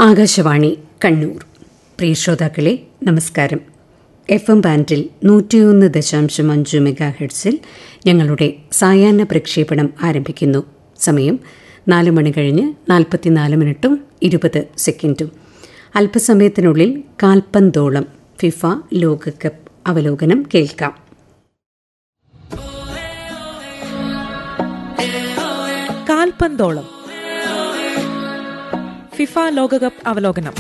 ആകാശവാണി കണ്ണൂർ പ്രിയ ശ്രോതാക്കളെ നമസ്കാരം F M ബാൻഡിൽ നൂറ്റിയൊന്ന് ദശാംശം അഞ്ച് മെഗാ ഹെഡ്സിൽ ഞങ്ങളുടെ സായാഹ്ന പ്രക്ഷേപണം ആരംഭിക്കുന്നു സമയം നാല് മണി കഴിഞ്ഞ് നാൽപ്പത്തിനാല് മിനിറ്റും ഇരുപത് സെക്കൻഡും അല്പസമയത്തിനുള്ളിൽ കാൽപന്തോളം ഫിഫ ലോകകപ്പ് അവലോകനം കേൾക്കാം കാൽപന്തോളം ഫിഫ ലോകകപ്പ് അവലോകനം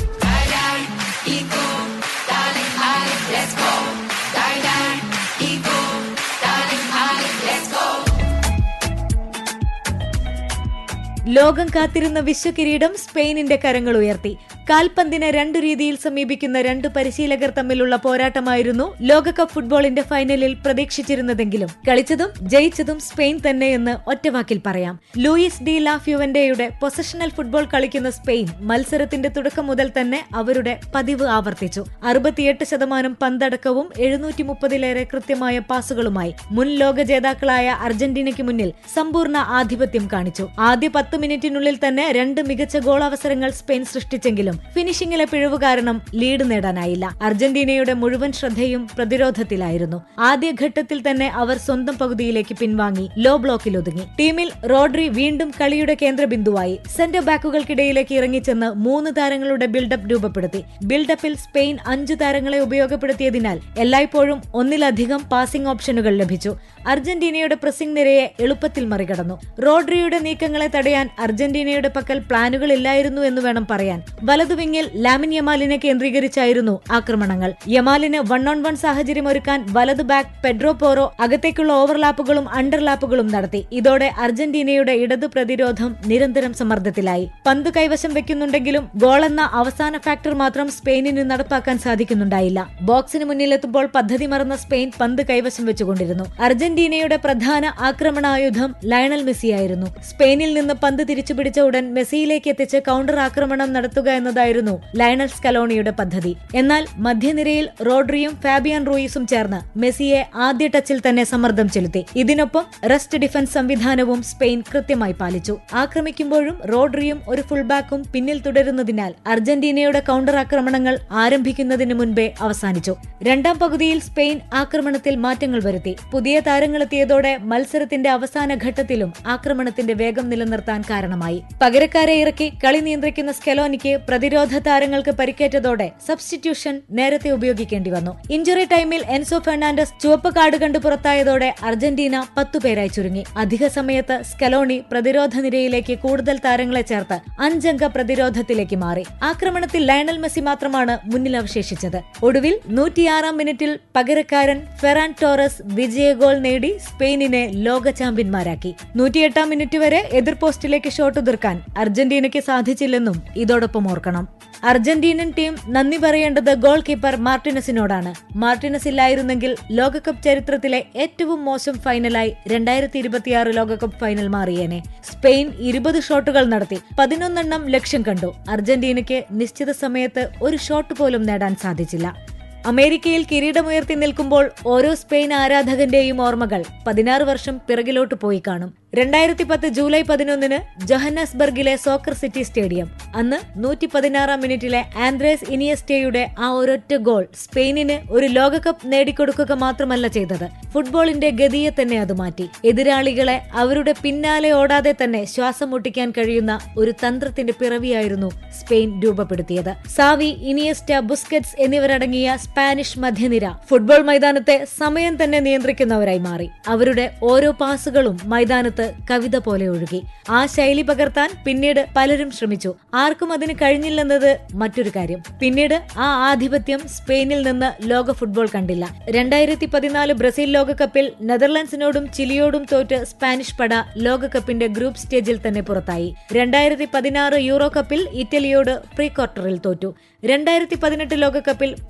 ലോകം കാത്തിരുന്ന വിശ്വകിരീടം സ്പെയിനിന്റെ കരങ്ങൾ ഉയർത്തി കാൽപന്തിനെ രണ്ടു രീതിയിൽ സമീപിക്കുന്ന രണ്ട് പരിശീലകർ തമ്മിലുള്ള പോരാട്ടമായിരുന്നു ലോകകപ്പ് ഫുട്ബോളിന്റെ ഫൈനലിൽ പ്രതീക്ഷിച്ചിരുന്നതെങ്കിലും കളിച്ചതും ജയിച്ചതും സ്പെയിൻ തന്നെയെന്ന് ഒറ്റവാക്കിൽ പറയാം ലൂയിസ് ഡി ലാഫ്യുവന്റെയുടെ പൊസഷണൽ ഫുട്ബോൾ കളിക്കുന്ന സ്പെയിൻ മത്സരത്തിന്റെ തുടക്കം മുതൽ തന്നെ അവരുടെ പതിവ് ആവർത്തിച്ചു അറുപത്തിയെട്ട് ശതമാനം പന്തടക്കവും എഴുന്നൂറ്റി മുപ്പതിലേറെ കൃത്യമായ പാസുകളുമായി മുൻ ലോക ജേതാക്കളായ അർജന്റീനയ്ക്ക് മുന്നിൽ സമ്പൂർണ്ണ ആധിപത്യം കാണിച്ചു ആദ്യ പത്ത് മിനിറ്റിനുള്ളിൽ തന്നെ രണ്ട് മികച്ച ഗോൾ അവസരങ്ങൾ സ്പെയിൻ സൃഷ്ടിച്ചെങ്കിലും ഫിനിഷിംഗിലെ പിഴവ് കാരണം ലീഡ് നേടാനായില്ല അർജന്റീനയുടെ മുഴുവൻ ശ്രദ്ധയും പ്രതിരോധത്തിലായിരുന്നു ആദ്യഘട്ടത്തിൽ തന്നെ അവർ സ്വന്തം പകുതിയിലേക്ക് പിൻവാങ്ങി ലോ ബ്ലോക്കിൽ ഒതുങ്ങി ടീമിൽ റോഡ്രി വീണ്ടും കളിയുടെ കേന്ദ്രബിന്ദുവായി സെന്റർ ബാക്കുകൾക്കിടയിലേക്ക് ഇറങ്ങിച്ചെന്ന് മൂന്ന് താരങ്ങളുടെ ബിൽഡപ്പ് രൂപപ്പെടുത്തി ബിൽഡപ്പിൽ സ്പെയിൻ അഞ്ചു താരങ്ങളെ ഉപയോഗപ്പെടുത്തിയതിനാൽ എല്ലായ്പ്പോഴും ഒന്നിലധികം പാസിംഗ് ഓപ്ഷനുകൾ ലഭിച്ചു അർജന്റീനയുടെ പ്രസിംഗ് നിരയെ എളുപ്പത്തിൽ മറികടന്നു റോഡ്രിയുടെ നീക്കങ്ങളെ തടയാൻ അർജന്റീനയുടെ പക്കൽ പ്ലാനുകളില്ലായിരുന്നു എന്ന് വേണം പറയാൻ വലതുവിങ്ങിൽ ലാമിൻ യമാലിനെ കേന്ദ്രീകരിച്ചായിരുന്നു ആക്രമണങ്ങൾ യമാലിന് വൺ ഓൺ വൺ സാഹചര്യം ഒരുക്കാൻ വലതു ബാക്ക് പെഡ്രോ പോറോ അകത്തേക്കുള്ള ഓവർലാപ്പുകളും അണ്ടർലാപ്പുകളും നടത്തി ഇതോടെ അർജന്റീനയുടെ ഇടതു പ്രതിരോധം നിരന്തരം സമ്മർദ്ദത്തിലായി പന്ത് കൈവശം വെക്കുന്നുണ്ടെങ്കിലും ഗോളെന്ന അവസാന ഫാക്ടർ മാത്രം സ്പെയിനിന് നടപ്പാക്കാൻ സാധിക്കുന്നുണ്ടായില്ല ബോക്സിന് മുന്നിലെത്തുമ്പോൾ പദ്ധതി മറന്ന സ്പെയിൻ പന്ത് കൈവശം വെച്ചുകൊണ്ടിരുന്നു അർജന്റീനയുടെ പ്രധാന ആക്രമണായുധം ലയണൽ മെസ്സിയായിരുന്നു സ്പെയിനിൽ നിന്ന് പന്ത് തിരിച്ചുപിടിച്ച ഉടൻ മെസ്സിയിലേക്ക് എത്തിച്ച് കൗണ്ടർ ആക്രമണം നടത്തുക എന്നതായിരുന്നു ലയണൽ സ്കലോണിയുടെ പദ്ധതി എന്നാൽ മധ്യനിരയിൽ റോഡ്രിയും ഫാബിയൻ റൂയിസും ചേർന്ന് മെസ്സിയെ ആദ്യ ടച്ചിൽ തന്നെ സമ്മർദ്ദം ചെലുത്തി ഇതിനൊപ്പം റെസ്റ്റ് ഡിഫൻസ് സംവിധാനവും സ്പെയിൻ കൃത്യമായി പാലിച്ചു ആക്രമിക്കുമ്പോഴും റോഡ്രിയും ഒരു ഫുൾബാക്കും പിന്നിൽ തുടരുന്നതിനാൽ അർജന്റീനയുടെ കൗണ്ടർ ആക്രമണങ്ങൾ ആരംഭിക്കുന്നതിന് മുൻപേ അവസാനിച്ചു രണ്ടാം പകുതിയിൽ സ്പെയിൻ ആക്രമണത്തിൽ മാറ്റങ്ങൾ വരുത്തി പുതിയ താരങ്ങളെത്തിയതോടെ മത്സരത്തിന്റെ അവസാന ഘട്ടത്തിലും ആക്രമണത്തിന്റെ വേഗം നിലനിർത്താൻ കാരണമായി പകരക്കാരെ ഇറക്കി കളി നിയന്ത്രിക്കുന്ന സ്കെലോനിക്ക് പ്രതിരോധ താരങ്ങൾക്ക് പരിക്കേറ്റതോടെ സബ്സ്റ്റിറ്റ്യൂഷൻ നേരത്തെ ഉപയോഗിക്കേണ്ടി വന്നു ഇഞ്ചുറി ടൈമിൽ എൻസോ ഫെർണാണ്ടസ് ചുവപ്പ് കാർഡ് കണ്ടു പുറത്തായതോടെ അർജന്റീന പത്തുപേരായി ചുരുങ്ങി അധിക സമയത്ത് സ്കലോണി പ്രതിരോധ നിരയിലേക്ക് കൂടുതൽ താരങ്ങളെ ചേർത്ത് അഞ്ചംഗ പ്രതിരോധത്തിലേക്ക് മാറി ആക്രമണത്തിൽ ലയണൽ മെസ്സി മാത്രമാണ് മുന്നിൽ അവശേഷിച്ചത് ഒടുവിൽ നൂറ്റിയാറാം മിനിറ്റിൽ പകരക്കാരൻ ഫെറാൻ ടോറസ് വിജയ ഗോൾ നേടി സ്പെയിനിനെ ലോക ചാമ്പ്യന്മാരാക്കി നൂറ്റിയെട്ടാം മിനിറ്റ് വരെ എതിർ പോസ്റ്റിലേക്ക് ഷോട്ട് ഉതിർക്കാൻ അർജന്റീനയ്ക്ക് സാധിച്ചില്ലെന്നും ഇതോടൊപ്പം ഓർക്കണം അർജന്റീനൻ ടീം നന്ദി പറയേണ്ടത് ഗോൾ കീപ്പർ മാർട്ടിനസിനോടാണ് മാർട്ടിനസ് ഇല്ലായിരുന്നെങ്കിൽ ലോകകപ്പ് ചരിത്രത്തിലെ ഏറ്റവും മോശം ഫൈനലായി രണ്ടായിരത്തി ഇരുപത്തിയാറ് ലോകകപ്പ് ഫൈനൽ മാറിയേനെ സ്പെയിൻ ഇരുപത് ഷോട്ടുകൾ നടത്തി പതിനൊന്നെണ്ണം ലക്ഷ്യം കണ്ടു അർജന്റീനയ്ക്ക് നിശ്ചിത സമയത്ത് ഒരു ഷോട്ട് പോലും നേടാൻ സാധിച്ചില്ല അമേരിക്കയിൽ കിരീടമുയർത്തി നിൽക്കുമ്പോൾ ഓരോ സ്പെയിൻ ആരാധകന്റെയും ഓർമ്മകൾ പതിനാറ് വർഷം പിറകിലോട്ട് പോയി കാണും രണ്ടായിരത്തി പത്ത് ജൂലൈ പതിനൊന്നിന് ജൊഹന്നസ്ബർഗിലെ സോക്കർ സിറ്റി സ്റ്റേഡിയം അന്ന് നൂറ്റി പതിനാറാം മിനിറ്റിലെ ആൻഡ്രേസ് ഇനിയസ്റ്റയുടെ ആ ഒരൊറ്റ ഗോൾ സ്പെയിനിന് ഒരു ലോകകപ്പ് നേടിക്കൊടുക്കുക മാത്രമല്ല ചെയ്തത് ഫുട്ബോളിന്റെ ഗതിയെ തന്നെ അത് മാറ്റി എതിരാളികളെ അവരുടെ പിന്നാലെ ഓടാതെ തന്നെ ശ്വാസം മുട്ടിക്കാൻ കഴിയുന്ന ഒരു തന്ത്രത്തിന്റെ പിറവിയായിരുന്നു സ്പെയിൻ രൂപപ്പെടുത്തിയത് സാവി ഇനിയസ്റ്റ ബുസ്കറ്റ്സ് എന്നിവരടങ്ങിയ സ്പാനിഷ് മധ്യനിര ഫുട്ബോൾ മൈതാനത്തെ സമയം തന്നെ നിയന്ത്രിക്കുന്നവരായി മാറി അവരുടെ ഓരോ പാസുകളും മൈതാനത്ത് കവിത പോലെ ഒഴുകി ആ ശൈലി പകർത്താൻ പിന്നീട് പലരും ശ്രമിച്ചു ആർക്കും അതിന് കഴിഞ്ഞില്ലെന്നത് മറ്റൊരു കാര്യം പിന്നീട് ആ ആധിപത്യം സ്പെയിനിൽ നിന്ന് ലോക ഫുട്ബോൾ കണ്ടില്ല രണ്ടായിരത്തി പതിനാല് ബ്രസീൽ ലോകകപ്പിൽ നെതർലൻഡ്സിനോടും ചിലിയോടും തോറ്റ് സ്പാനിഷ് പട ലോകകപ്പിന്റെ ഗ്രൂപ്പ് സ്റ്റേജിൽ തന്നെ പുറത്തായി രണ്ടായിരത്തി പതിനാറ് യൂറോ കപ്പിൽ ഇറ്റലിയോട് പ്രീ ക്വാർട്ടറിൽ തോറ്റു രണ്ടായിരത്തി പതിനെട്ട് ലോകകപ്പിൽ